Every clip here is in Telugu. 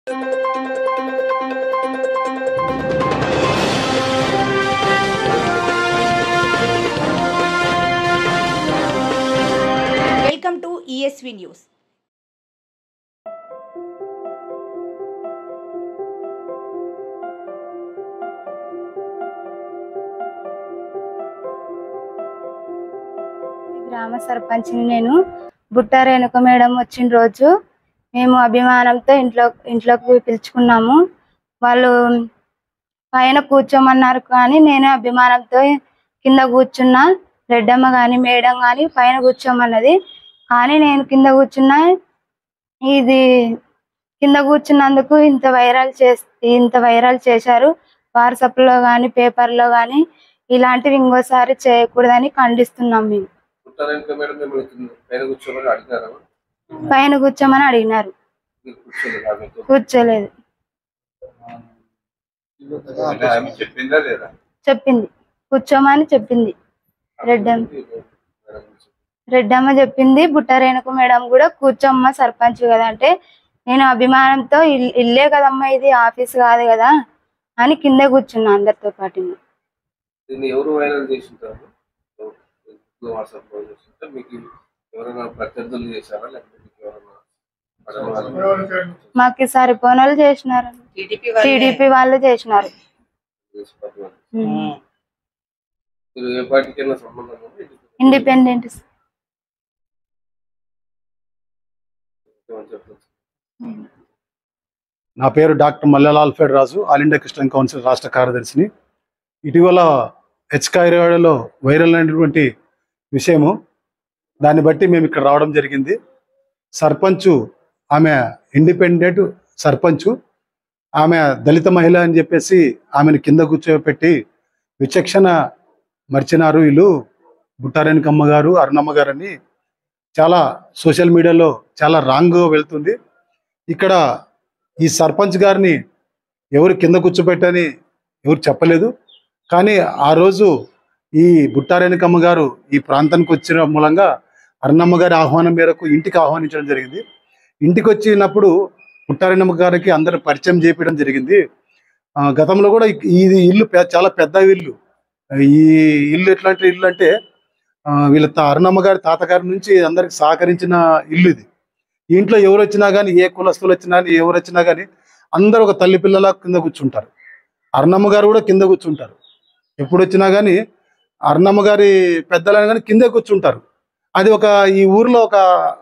వెల్కమ్ టు ఈఎస్వి న్యూస్ గ్రామ సర్పంచ్ని నేను బుట్ట రేణుక మేడం వచ్చిన రోజు మేము అభిమానంతో ఇంట్లో ఇంట్లోకి పిలుచుకున్నాము వాళ్ళు పైన కూర్చోమన్నారు కానీ నేను అభిమానంతో కింద కూర్చున్నా రెడ్డమ్మ కానీ మేడం కానీ పైన కూర్చోమన్నది కానీ నేను కింద కూర్చున్నా ఇది కింద కూర్చున్నందుకు ఇంత వైరల్ చేసి ఇంత వైరల్ చేశారు వాట్సాప్లో కానీ పేపర్లో కానీ ఇలాంటివి ఇంకోసారి చేయకూడదని ఖండిస్తున్నాం మేము పుట్టారెనక మేడం మిమ్మల్ని కింద పైన కూర్చోమని అడిగారా పైన కూర్చోమని అడిగినారు మీరు కూర్చోలేదు ఆమెతో కూర్చోలేదు అంటే ఆమె చెప్పిందా లేదా చెప్పింది కూర్చోమని చెప్పింది రెడ్డమ్మ మేడం కూర్చో. రెడ్డమ్మ చెప్పింది బుట్ట రేణుక మేడం కూడా కూర్చోమ్మ సర్పంచ్ కదా అంటే నేను అభిమానంతో ఇల్- ఇల్లే కదమ్మా ఇది ఆఫీస్ కాదు కదా అని కింద కూర్చున్నా అందరితో పాటు దీన్ని ఎవరు వైరల్ చేసింటారు వాట్సాప్ లో చేసింటే మీకు ఎవరైనా ప్రత్యర్థులు చేశారా లేకపోతే మీకు ఎవరైనా పడని వాళ్ళు మాకు సరిపోనోళ్ళు చేసినారు టీడీపీ వాళ్ళు చేసినారు చేసి పట్టుకోవాలి. ఉమ్. మీరు ఏ పార్టీకైనా సంబంధం ఉందా? ఇండిపెండెంట్ ఏమని చెప్పచ్చు నా పేరు డాక్టర్ మల్లెలాల్ ఫెడ్ Raju all India Christian council రాష్ట్ర కార్యదర్శిని ఇటీవల హెచ్కాయలో వైరల్ అయినటువంటి విషయము దాన్ని బట్టి మేము ఇక్కడ రావడం జరిగింది సర్పంచు ఆమె ఇండిపెండెంట్ సర్పంచు ఆమె దళిత మహిళ అని చెప్పేసి ఆమెను కింద కూర్చోబెట్టి విచక్షణ మర్చినారు వీళ్ళు బుట్టారేణికమ్మ గారు అరుణమ్మ గారు అని చాలా సోషల్ మీడియాలో చాలా రాంగ్గా వెళ్తుంది ఇక్కడ ఈ సర్పంచ్ గారిని ఎవరు కింద కూర్చోబెట్టని ఎవరు చెప్పలేదు కానీ ఆ రోజు ఈ బుట్టారేణికమ్మ గారు ఈ ప్రాంతానికి వచ్చిన మూలంగా అరుణమ్మ గారి ఆహ్వానం మేరకు ఇంటికి ఆహ్వానించడం జరిగింది ఇంటికి వచ్చినప్పుడు బుట్టారేణమ్మ గారికి అందరూ పరిచయం చేపించడం జరిగింది ఆ, గతంలో కూడా ఇ- ఇది ఇల్లు పె- చాలా పెద్ద ఇల్లు ఈ ఇల్లు ఎట్లాంటి ఇల్లు అంటే ఆ, వీళ్ళ తా- అరుణమ్మ గారి తాతగారి నుంచి అందరికి సహకరించిన ఇల్లు ఇది ఈ ఇంట్లో ఎవరు వచ్చినా కానీ ఏ కులస్తులు వచ్చినా కానీ ఎవరు వచ్చినా కానీ అందరూ ఒక తల్లి పిల్లల కింద కూర్చుంటారు అరుణమ్మ గారు కూడా కింద కూర్చుంటారు ఎప్పుడు వచ్చినా కానీ అరుణమ్మ గారి పెద్దలైనా కానీ కిందే కూర్చుంటారు అది ఒక ఈ ఊర్లో ఒక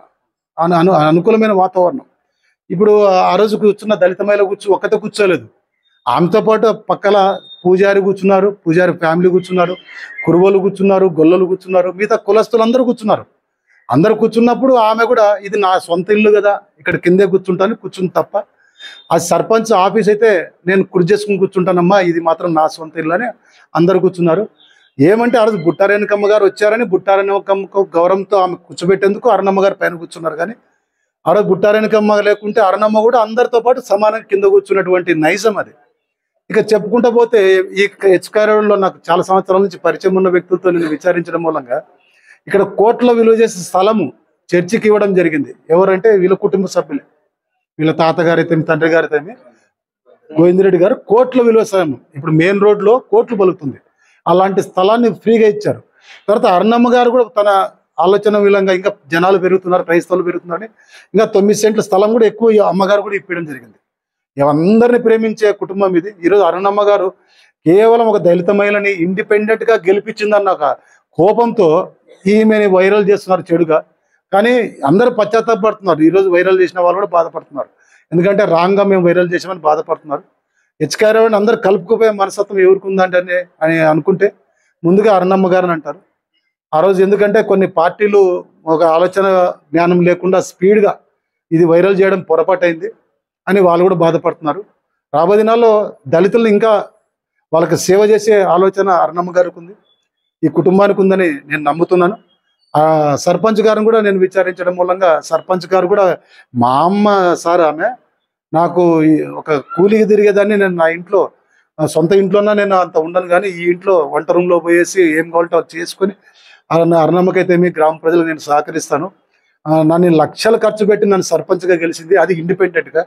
అను అను- అనుకూలమైన వాతావరణం ఇప్పుడు ఆ రోజు కూర్చున్న దళిత మహిళ కూర్చో ఒక్కతే కూర్చోలేదు ఆమెతో పాటు పక్కల పూజారి కూర్చున్నారు పూజారి ఫ్యామిలీ కూర్చున్నారు కురువలు కూర్చున్నారు గొల్లలు కూర్చున్నారు మిగతా కులస్తులు అందరూ కూర్చున్నారు అందరు కూర్చున్నప్పుడు ఆమె కూడా ఇది నా సొంత ఇల్లు కదా ఇక్కడ కిందే కూర్చుంటాను కూర్చుంది తప్ప అది సర్పంచ్ ఆఫీస్ అయితే నేను కుర్చీ చేసుకుని కూర్చుంటానమ్మా ఇది మాత్రం నా సొంత ఇల్లు అని అందరు కూర్చున్నారు ఏమంటే ఆ రోజు బుట్టారేణకమ్మ గారు వచ్చారని బుట్టారేణకమ్మకు గౌరవంతో ఆమె కూర్చోబెట్టేందుకు అరుణమ్మ గారు పైన కూర్చున్నారు కానీ ఆ రోజు బుట్టారేణకమ్మ లేకుంటే అరుణమ్మ కూడా అందరితో పాటు సమానంగా కింద కూర్చున్నటువంటి నైజం అది ఇక చెప్పుకుంటా పోతే ఈ హెచ్కారంలో నాకు చాలా సంవత్సరాల నుంచి పరిచయం ఉన్న వ్యక్తులతో నేను విచారించడం మూలంగా ఇక్కడ కోట్ల విలువ చేసే స్థలము చర్చికి ఇవ్వడం జరిగింది ఎవరంటే వీళ్ళ కుటుంబ సభ్యులే వీళ్ళ తాతగారు అయితే తండ్రి గారు అయితే గోవిందరెడ్డి గారు కోట్ల విలువ స్థలం ఇప్పుడు మెయిన్ రోడ్లో కోట్లు పలుకుతుంది అలాంటి స్థలాన్ని ఫ్రీగా ఇచ్చారు తర్వాత అరుణమ్మ గారు కూడా తన ఆలోచన విధంగా ఇంకా జనాలు పెరుగుతున్నారు క్రైస్తవులు పెరుగుతున్నారని ఇంకా తొమ్మిది సెంట్ల స్థలం కూడా ఎక్కువ ఈ అమ్మగారు కూడా ఇప్పించడం జరిగింది అందరిని ప్రేమించే కుటుంబం ఇది ఈరోజు అరుణమ్మ గారు కేవలం ఒక దళిత మహిళని ఇండిపెండెంట్ గా గెలిపించిందన్న ఒక కోపంతో ఈమెని వైరల్ చేస్తున్నారు చెడుగా కానీ అందరూ పశ్చాత్తాపడుతున్నారు ఈరోజు వైరల్ చేసిన వాళ్ళు కూడా బాధపడుతున్నారు ఎందుకంటే రాంగ్గా మేము వైరల్ చేసామని బాధపడుతున్నారు హెచ్కారవాడిని అందరూ కలుపుకుపోయే మనస్తత్వం ఎవరికి ఉందంటే అని అనుకుంటే ముందుగా అరుణమ్మ గారని అంటారు ఆ రోజు ఎందుకంటే కొన్ని పార్టీలు ఒక ఆలోచన జ్ఞానం లేకుండా స్పీడ్గా ఇది వైరల్ చేయడం పొరపాటైంది అని వాళ్ళు కూడా బాధపడుతున్నారు రాబోయే దినాల్లో దళితులు ఇంకా వాళ్ళకి సేవ చేసే ఆలోచన అరుణమ్మ గారికి ఉంది ఈ కుటుంబానికి ఉందని నేను నమ్ముతున్నాను ఆ సర్పంచ్ గారిని కూడా నేను విచారించడం మూలంగా సర్పంచ్ గారు కూడా మా అమ్మ సార్ ఆమె నాకు ఈ ఒక కూలికి తిరిగేదాన్ని నేను నా ఇంట్లో ఆ సొంత ఇంట్లోనే నేను అంత ఉండను కానీ ఈ ఇంట్లో వంట రూమ్లో పోయేసి ఏం కావాలంటే అది చేసుకొని అరుణమ్మకైతే మీ గ్రామ ప్రజలు నేను సహకరిస్తాను ఆ, నన్ను లక్షలు ఖర్చు పెట్టి నన్ను సర్పంచ్గా గెలిచింది అది ఇండిపెండెంట్గా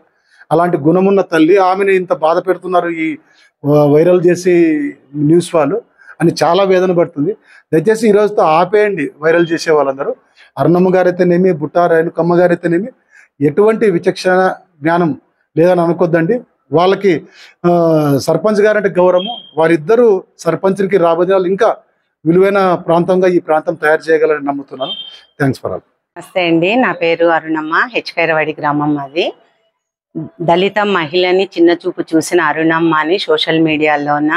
అలాంటి గుణమున్న తల్లి ఆమెను ఇంత బాధ పెడుతున్నారు ఈ వ- వైరల్ చేసి న్యూస్ వాళ్ళు అని చాలా వేదన పడుతుంది దయచేసి ఈ రోజుతో ఆపేయండి వైరల్ చేసే వాళ్ళందరూ అరుణమ్మ గారైతేనేమి బుట్టా రేణుకమ్మ గారైతేనేమి ఎటువంటి విచక్షణ జ్ఞానం లేదని అనుకోద్దండి వాళ్ళకి ఆ, సర్పంచ్ గారంటే గౌరవం వారిద్దరూ సర్పంచ్కి రాబోయే వాళ్ళు ఇంకా విలువైన ప్రాంతంగా ఈ ప్రాంతం తయారు చేయగలని నమ్ముతున్నాను థ్యాంక్స్ ఫర్ ఆల్ నమస్తే అండి నా పేరు అరుణమ్మ హెచ్కైరవాడి గ్రామం అది దళిత మహిళని చిన్న చూపు చూసిన అరుణమ్మ అని సోషల్ మీడియాలోన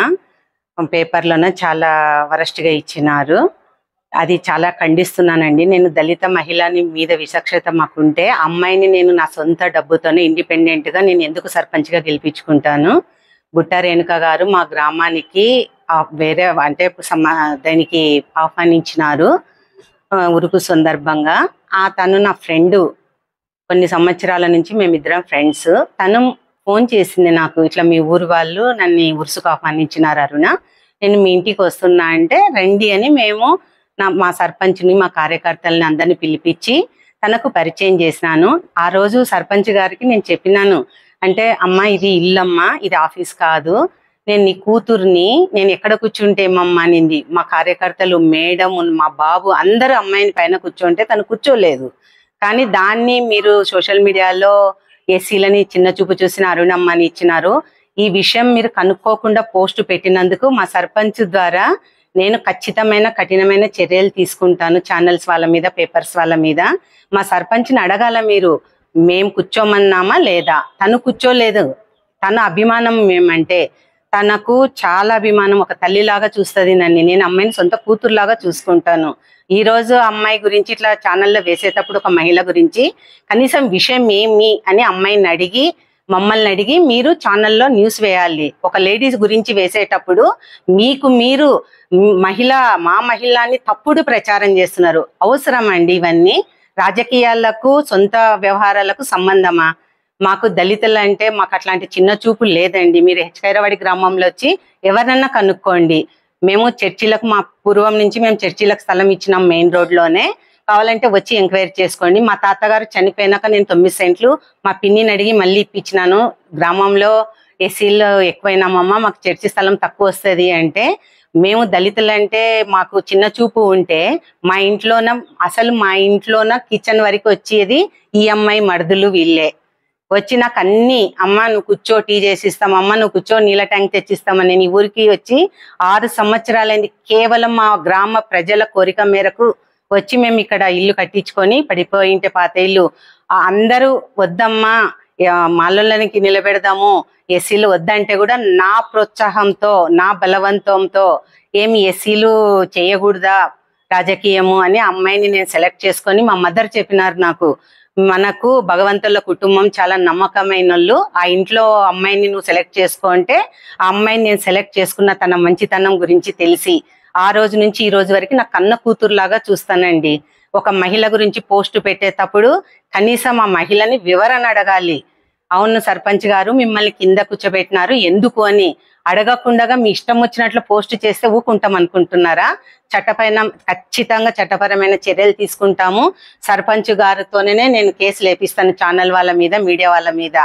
పేపర్లోన చాలా వరస్ట్గా ఇచ్చినారు అది చాలా ఖండిస్తున్నానండి నేను దళిత మహిళని మీద విచక్షత మాకుంటే అమ్మాయిని నేను నా సొంత డబ్బుతోనే ఇండిపెండెంట్ గా నేను ఎందుకు సర్పంచ్ గా గెలిపించుకుంటాను బుట్ట రేణుక గారు మా గ్రామానికి ఆ, వేరే అంటే సమా దానికి ఆహ్వానించినారు ఆ, ఉరుకు సందర్భంగా ఆ తను నా ఫ్రెండ్ కొన్ని సంవత్సరాల నుంచి మేమిద్దరం ఫ్రెండ్స్ తను ఫోన్ చేసింది నాకు ఇట్లా మీ ఊరు వాళ్ళు నన్ను ఉరుసుకు ఆహ్వానించినారు అరుణ నేను మీ ఇంటికి వస్తున్నా అంటే రండి అని మేము నా మా సర్పంచ్ని మా కార్యకర్తల్ని అందరిని పిలిపించి తనకు పరిచయం చేసినాను ఆ రోజు సర్పంచ్ గారికి నేను చెప్పినాను అంటే అమ్మ ఇది ఇల్లమ్మా ఇది ఆఫీస్ కాదు నేను నీ కూతుర్ని నేను ఎక్కడ కూర్చుంటే ఏమమ్మా అనింది మా కార్యకర్తలు మేడం మా బాబు అందరూ అమ్మాయిని పైన కూర్చోంటే తను కూర్చోలేదు కానీ దాన్ని మీరు సోషల్ మీడియాలో ఎస్సీలని చిన్న చూపు చూసిన అరుణమ్మని ఇచ్చినారు ఈ విషయం మీరు కనుక్కోకుండా పోస్ట్ పెట్టినందుకు మా సర్పంచ్ ద్వారా నేను ఖచ్చితమైన కఠినమైన చర్యలు తీసుకుంటాను ఛానల్స్ వాళ్ళ మీద పేపర్స్ వాళ్ళ మీద మా సర్పంచ్ని అడగాల మీరు మేం కూర్చోమన్నామా లేదా తను కూర్చోలేదు తన అభిమానం మేమంటే తనకు చాలా అభిమానం ఒక తల్లిలాగా చూస్తుంది నన్ను నేను అమ్మాయిని సొంత కూతురులాగా చూసుకుంటాను ఈ రోజు అమ్మాయి గురించి ఇట్లా ఛానల్లో వేసేటప్పుడు ఒక మహిళ గురించి కనీసం విషయం ఏమి అని అమ్మాయిని అడిగి మమ్మల్ని అడిగి మీరు ఛానల్లో న్యూస్ వేయాలి ఒక లేడీస్ గురించి వేసేటప్పుడు మీకు మీరు మ్, మహిళ మా మహిళ అని తప్పుడు ప్రచారం చేస్తున్నారు అవసరం అండి ఇవన్నీ రాజకీయాలకు సొంత వ్యవహారాలకు సంబంధమా మాకు దళితులు అంటే మాకు అట్లాంటి చిన్న చూపు లేదండి మీరు హెచ్కైరవాడి గ్రామంలో వచ్చి ఎవరన్నా కనుక్కోండి మేము చర్చిలకు మా పూర్వం నుంచి మేము చర్చిలకు స్థలం ఇచ్చినాం మెయిన్ రోడ్లోనే కావాలంటే వచ్చి ఎంక్వైరీ చేసుకోండి మా తాతగారు చనిపోయినాక నేను తొమ్మిది సెంట్లు మా పిన్నిని అడిగి మళ్ళీ ఇప్పించినాను గ్రామంలో ఎస్సీలు ఎక్కువైనామమ్మా మాకు చర్చి స్థలం తక్కువ వస్తుంది అంటే మేము దళితులంటే మాకు చిన్న చూపు ఉంటే మా ఇంట్లోన అసలు మా ఇంట్లోన కిచెన్ వరకు వచ్చేది ఈ అమ్మాయి మడుదులు వీళ్ళే వచ్చి నాకు అన్ని అమ్మ నువ్వు కూర్చో టీ చేసిస్తాం అమ్మ నువ్వు కూర్చో నీళ్ళ ట్యాంక్ తెచ్చిస్తామని నేను ఈ ఊరికి వచ్చి ఆరు సంవత్సరాలైంది కేవలం మా గ్రామ ప్రజల కోరిక మేరకు వచ్చి మేము ఇక్కడ ఇల్లు కట్టించుకొని పడిపోయింటే పాత ఇల్లు ఆ అందరూ వద్దమ్మా ఆ, మాలలనికి నిలబెడదాము ఎస్సీలు వద్దంటే కూడా నా ప్రోత్సాహంతో నా బలవంతంతో ఏమి ఎస్సీలు చేయకూడదా రాజకీయము అని ఆ అమ్మాయిని నేను సెలెక్ట్ చేసుకొని మా మదర్ చెప్పినారు నాకు మనకు భగవంతుల కుటుంబం చాలా నమ్మకమైన వాళ్ళు ఆ ఇంట్లో అమ్మాయిని నువ్వు సెలెక్ట్ చేసుకో అంటే ఆ అమ్మాయిని నేను సెలెక్ట్ చేసుకున్న తన మంచితనం గురించి తెలిసి ఆ రోజు నుంచి ఈ రోజు వరకు నా కన్న కూతురులాగా చూస్తానండి ఒక మహిళ గురించి పోస్ట్ పెట్టేటప్పుడు కనీసం ఆ మహిళని వివరణ అడగాలి అవును సర్పంచ్ గారు మిమ్మల్ని కింద కూర్చోబెట్టినారు ఎందుకు అని అడగకుండా మీ ఇష్టం వచ్చినట్లు పోస్ట్ చేస్తే ఊకుంటాం అనుకుంటున్నారా చట్టపైన ఖచ్చితంగా చట్టపరమైన చర్యలు తీసుకుంటాము సర్పంచ్ గారితోనే నేను కేసు లేపిస్తాను ఛానల్ వాళ్ళ మీద మీడియా వాళ్ళ మీద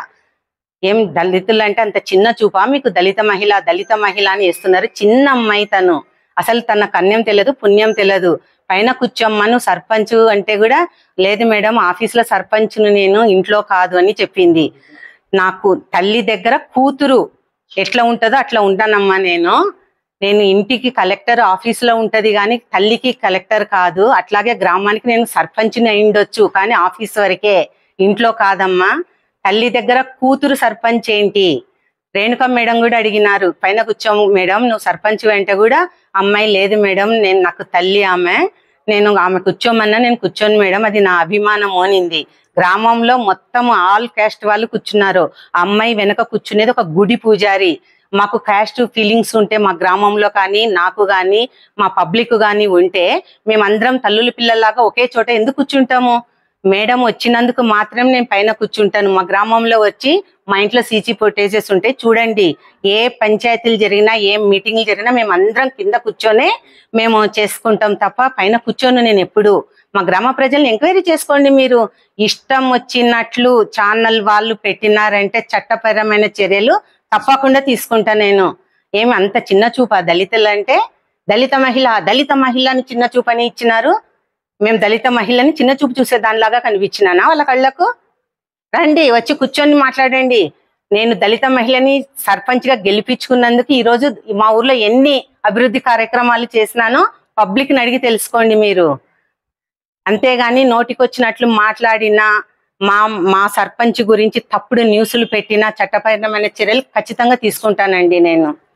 ఏం దళితులు అంటే అంత చిన్న చూపా మీకు దళిత మహిళ దళిత మహిళ అని వేస్తున్నారు చిన్న అమ్మాయి తను అసలు తన కన్యం తెలియదు పుణ్యం తెలియదు పైన కూర్చోమ్మను సర్పంచ్ అంటే కూడా లేదు మేడం ఆఫీస్లో సర్పంచ్ను నేను ఇంట్లో కాదు అని చెప్పింది నాకు తల్లి దగ్గర కూతురు ఎట్లా ఉంటుందో అట్లా ఉంటానమ్మా నేను నేను ఇంటికి కలెక్టర్ ఆఫీస్ లో ఉంటది కానీ తల్లికి కలెక్టర్ కాదు అట్లాగే గ్రామానికి నేను సర్పంచ్ని అయిండొచ్చు కానీ ఆఫీస్ వరకే ఇంట్లో కాదమ్మా తల్లి దగ్గర కూతురు సర్పంచ్ ఏంటి రేణుక మేడం కూడా అడిగినారు పైన కూర్చోము మేడం నువ్వు సర్పంచ్ అంటే కూడా అమ్మాయి లేదు మేడం నేను నాకు తల్లి ఆమె నేను ఆమె కూర్చోమన్నా నేను కూర్చోను మేడం అది నా అభిమానం అనింది గ్రామంలో మొత్తం ఆల్ క్యాస్ట్ వాళ్ళు కూర్చున్నారు ఆ అమ్మాయి వెనక కూర్చునేది ఒక గుడి పూజారి మాకు క్యాస్ట్ ఫీలింగ్స్ ఉంటే మా గ్రామంలో కానీ నాకు కానీ మా పబ్లిక్ కానీ ఉంటే మేమందరం తల్లుల పిల్లల్లాగా ఒకే చోట ఎందుకు కూర్చుంటాము మేడం వచ్చినందుకు మాత్రం నేను పైన కూర్చుంటాను మా గ్రామంలో వచ్చి మా ఇంట్లో సీసీ ఫుటేజెస్ ఉంటాయి చూడండి ఏ పంచాయతీలు జరిగినా ఏ మీటింగ్లు జరిగినా మేము అందరం కింద కూర్చొనే మేము చేసుకుంటాం తప్ప పైన కూర్చొని నేను ఎప్పుడు మా గ్రామ ప్రజల్ని ఎంక్వైరీ చేసుకోండి మీరు ఇష్టం వచ్చినట్లు ఛానల్ వాళ్ళు పెట్టినారంటే చట్టపరమైన చర్యలు తప్పకుండా తీసుకుంటా నేను ఏమి అంత చిన్న చూపా దళితులు అంటే దళిత మహిళ దళిత మహిళని చిన్న చూపని ఇచ్చినారు మేము దళిత మహిళని చిన్న చూపు చూసే దానిలాగా కనిపించినానా వాళ్ళ కళ్ళకు రండి వచ్చి కూర్చొని మాట్లాడండి నేను దళిత మహిళని సర్పంచ్ గా గెలిపించుకున్నందుకు ఈ రోజు మా ఊర్లో ఎన్ని అభివృద్ధి కార్యక్రమాలు చేసినానో పబ్లిక్ ని అడిగి తెలుసుకోండి మీరు అంతేగాని నోటికొచ్చినట్లు మాట్లాడినా మా మా సర్పంచ్ గురించి తప్పుడు న్యూస్లు పెట్టినా చట్టపరమైన చర్యలు ఖచ్చితంగా తీసుకుంటానండి నేను